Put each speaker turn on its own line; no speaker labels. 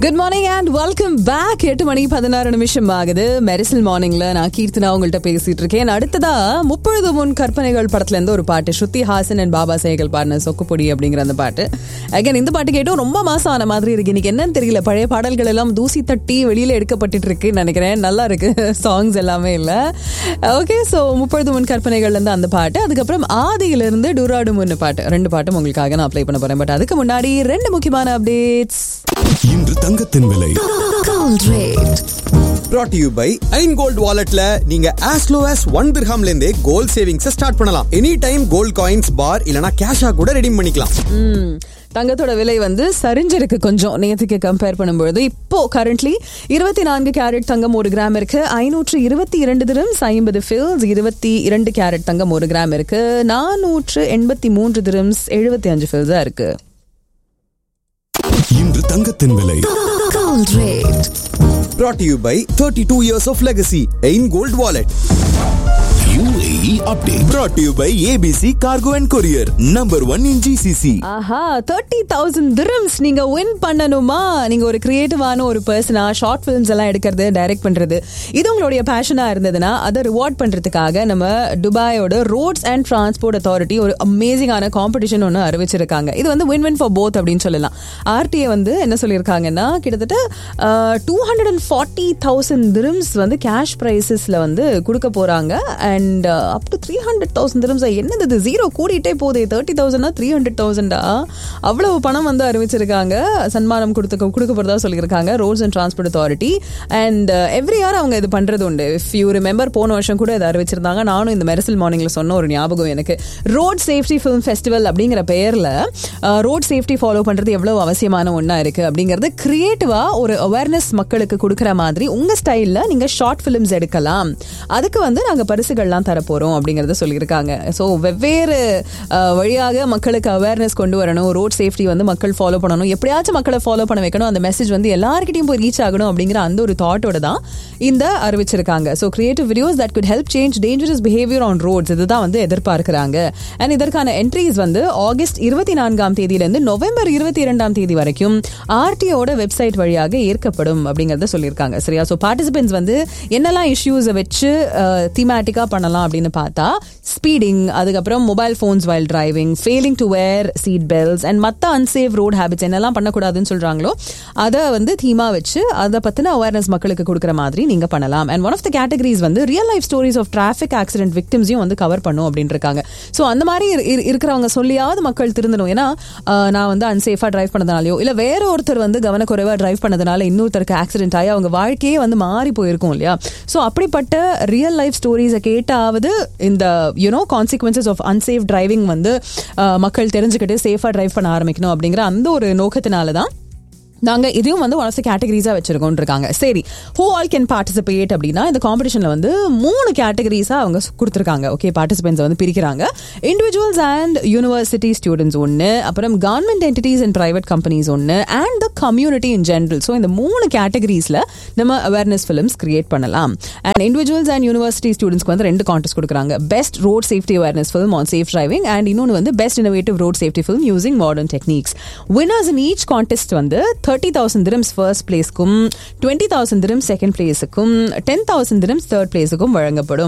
Good morning and welcome back எட்டு மணி பதினாறு நிமிஷம் ஆகுது மெரிசல் மார்னிங்ல நான் கீர்த்தனா உங்கள்கிட்ட பேசிட்டு இருக்கேன் அடுத்ததா முப்பொழுது முன் கற்பனைகள் படத்துல இருந்து ஒரு பாட்டு ஸ்ருதி ஹாசன் அண்ட் பாபா சேகல் பாடின சொக்குப்பொடி அப்படிங்கிற அந்த பாட்டு அகைன் இந்த பாட்டு கேட்டும் ரொம்ப மாசம் ஆன மாதிரி இருக்கு இன்னைக்கு என்னன்னு தெரியல பழைய பாடல்கள் எல்லாம் தூசி தட்டி வெளியில எடுக்கப்பட்டு இருக்குன்னு நினைக்கிறேன் நல்லா இருக்கு சாங்ஸ் எல்லாமே இல்ல ஓகே ஸோ முப்பொழுது முன் கற்பனைகள்ல இருந்து அந்த பாட்டு அதுக்கப்புறம் ஆதியில இருந்து டூராடு முன்னு பாட்டு ரெண்டு பாட்டும் உங்களுக்காக நான் அப்ளை பண்ண போறேன் பட் அதுக்கு முன்னாடி ரெண்டு முக்கியமான அப்டேட்ஸ்
இன்று தங்கத்தின் விலை
Gold rate.
brought to you by Ain gold வாலெட்ல நீங்க as low as ஒன் திர்ஹாம்ல இருந்தே கோல்ட் சேவிங்ஸ் ஸ்டார்ட் பண்ணலாம் any time gold coins bar இல்லனா கேஷா கூட ரெடீம் பண்ணிக்கலாம்
ம். தங்கத்தோட விலை வந்து சரிஞ்சிருக்கு கொஞ்சம் நேற்றுக்கு கம்பேர் பண்ணும்பொழுது இப்போ கரண்ட்லி இருபத்தி நான்கு கேரட் தங்கம் ஒரு கிராம் இருக்கு ஐநூற்று இருபத்தி இரண்டு திரம்ஸ் ஐம்பது ஃபில்ஸ் இருபத்தி இரண்டு கேரட் தங்கம் ஒரு கிராம் இருக்கு நானூற்று எண்பத்தி மூன்று திரம்ஸ் எழுபத்தி அஞ்சு ஃபில்ஸா இருக்கு
இன்று தங்கத்தின் விலை
Gold rate.
brought to you by 32 years of legacy Ain gold wallet
UAE update
brought to you by ABC Cargo and Courier number 1 in GCC
ஆஹா தேர்ட்டி தௌசண்ட் திரம்ஸ் நீங்க வின் பண்ணணுமா நீங்க ஒரு கிரியேட்டிவான ஒரு பர்சனா ஷார்ட் ஃபிலிம்ஸ் எல்லாம் எடுக்கிறது direct பண்றது இது உங்களுடைய பேஷனா இருந்ததுன்னா அதை ரிவார்ட் பண்றதுக்காக நம்ம துபாயோட ரோட்ஸ் அண்ட் டிரான்ஸ்போர்ட் அத்தாரிட்டி ஒரு அமேசிங்கான காம்படிஷன் ஒன்று அறிவிச்சிருக்காங்க இது வந்து வின் வின் ஃபார் போத் அப்படின்னு சொல்லலாம் ஆர்டிஏ வந்து என்ன சொல்லியிருக்காங்கன்னா கிட்டத்தட்ட two hundred and forty thousand dirhams வந்து கேஷ் ப்ரைஸஸ்ல வந்து கொடுக்க போறாங்க and up to three hundred thousand dirhams என்னது இது ஜீரோ கூடிட்டே போதே தேர்ட்டி தௌசண்ட்னா த்ரீ ஹண்ட்ரட் தௌசண்டா அவ்வளவு பணம் வந்து அறிவிச்சிருக்காங்க சன்மானம் கொடுத்து கொடுக்க போறதா சொல்லியிருக்காங்க roads and transport authority and every year அவங்க இது பண்றது உண்டு இஃப் யூ ரிமெம்பர் போன வருஷம் கூட இதை அறிவிச்சிருந்தாங்க நானும் இந்த மெரிசல் மார்னிங்ல சொன்ன ஒரு ஞாபகம் எனக்கு ரோட் சேஃப்டி ஃபிலிம் ஃபெஸ்டிவல் அப்படிங்கிற பெயர்ல ரோட் சேஃப்டி ஃபாலோ பண்றது எவ்வளவு அவசியமான ஒண்ணா இருக்கு அப்படிங்கிறது கிரியேட்டிவா ஒரு அவேர்னஸ் மக்களுக்கு கொடுக்குற மாதிரி உங்க ஸ்டைல்ல நீங்க ஷார்ட் ஃபிலிம்ஸ் எடுக்கலாம் அதுக்கு வந்து நாங்க பரிசுகள்லாம் தரப்போறோம் அப்படிங்கறத சொல்லியிருக்காங்க ஸோ வெவ்வேறு அஹ், வழியாக மக்களுக்கு அவேர்னஸ் கொண்டு வரணும் ரோட் சேஃப்டி வந்து மக்கள் ஃபாலோ பண்ணணும் எப்படியாச்சும் மக்களை ஃபாலோ பண்ண வைக்கணும் அந்த மெசேஜ் வந்து எல்லாருக்கிட்டையும் போய் ரீச் ஆகணும் அப்படிங்கிற அந்த ஒரு தாட்டோட தான் இந்த அறிவிச்சிருக்காங்க so creative videos that good help change dangerous behaviour on roads இதுதான் வந்து எதிர்பார்க்கிறாங்க அண்ட் இதற்கான என்ட்ரிஸ் வந்து ஆகஸ்ட் இருபத்தி நான்காம் தேதியிலிருந்து நவம்பர் இருபத்தி இரண்டாம் தேதி வரைக்கும் ஆர்டிஓட வெப்சைட் வழியாக ஏற்கப்படும் அப்படிங்கறத சொல்லியிருக்காங்க சரியா ஸோ பார்ட்டிசிபென்ட்ஸ் வந்து என்னெல்லாம் இஷ்யூஸை வச்சு தீமேட்டிக்காக பண்ணலாம் அப்படின்னு பார்த்தா ஸ்பீடிங் அதுக்கப்புறம் mobile phones while driving failing to wear seat belts and மற்ற அன்சேஃப் ரோட் ஹேபிட்ஸ் என்னெல்லாம் பண்ணக்கூடாதுன்னு சொல்றாங்களோ அதை வந்து தீமா வச்சு அதை பத்தின அவேர்னஸ் மக்களுக்கு கொடுக்குற மாதிரி நீங்க பண்ணலாம் and one of the categories வந்து real life stories of traffic accident விக்டிம்ஸையும் வந்து கவர் பண்ணும் அப்படின்னு இருக்காங்க ஸோ அந்த மாதிரி இரு- இரு- இருக்கிறவங்க சொல்லியாவது மக்கள் திருந்தணும் ஏன்னா ஆஹ், நான் வந்து அன்சேஃபா டிரைவ் பண்ணதுனாலயோ இல்ல வேற ஒருத்தர் வந்து கவனக்குறைவா டிரைவ் பண்ணதுனால இன்னொருத்தருக்கு ஆக்சிடென்ட் ஆகி அவங்க வாழ்க்கையே வந்து மாறி போயிருக்கும் இல்லையா ஸோ அப்படிப்பட்ட ரியல் லைஃப் ஸ்டோரிஸை கேட்டாவது இந்த you know consequences of unsafe driving வந்து ஆஹ், மக்கள் தெரிஞ்சுக்கிட்டு சேஃபா டிரைவ் பண்ண ஆரம்பிக்கணும் அப்படிங்கிற அந்த ஒரு நோக்கத்தினால தான் நாங்க இதையும் வந்து ஒன் ஆஃப் த கேட்டகரிஸா வச்சிருக்கோம் இருக்காங்க சரி ஹூ ஆல் கேன் பார்ட்டிசிபேட் அப்படின்னா இந்த காம்படிஷன்ல வந்து மூணு கேட்டகரிஸா அவங்க கொடுத்துருக்காங்க ஓகே பார்ட்டிசிபென்ட்ஸ் வந்து பிரிக்கிறாங்க இண்டிவிஜுவல்ஸ் அண்ட் யூனிவர்சிட்டி ஸ்டூடெண்ட்ஸ் ஒன்று அப்புறம் government entities and private companies ஒன்று and the community in general so இந்த மூணு கேட்டகரிஸ்ல நம்ம அவேர்னஸ் ஃபிலிம்ஸ் கிரியேட் பண்ணலாம் அண்ட் இண்டிவிஜுவல்ஸ் அண்ட் யூனிவர்சிட்டி ஸ்டூடெண்ட்ஸ்க்கு வந்து ரெண்டு கான்டெஸ்ட் கொடுக்குறாங்க best road safety awareness film on safe driving and இன்னொன்று வந்து best innovative road safety film using modern techniques winners in each contest வந்து தேர்ட்டி தௌசண்ட் திரம்ஸ் ஃபர்ஸ்ட் பிளேஸ்க்கும் twenty thousand dirhams second பிளேஸுக்கும் ten thousand dirhams third பிளேஸுக்கும் வழங்கப்படும்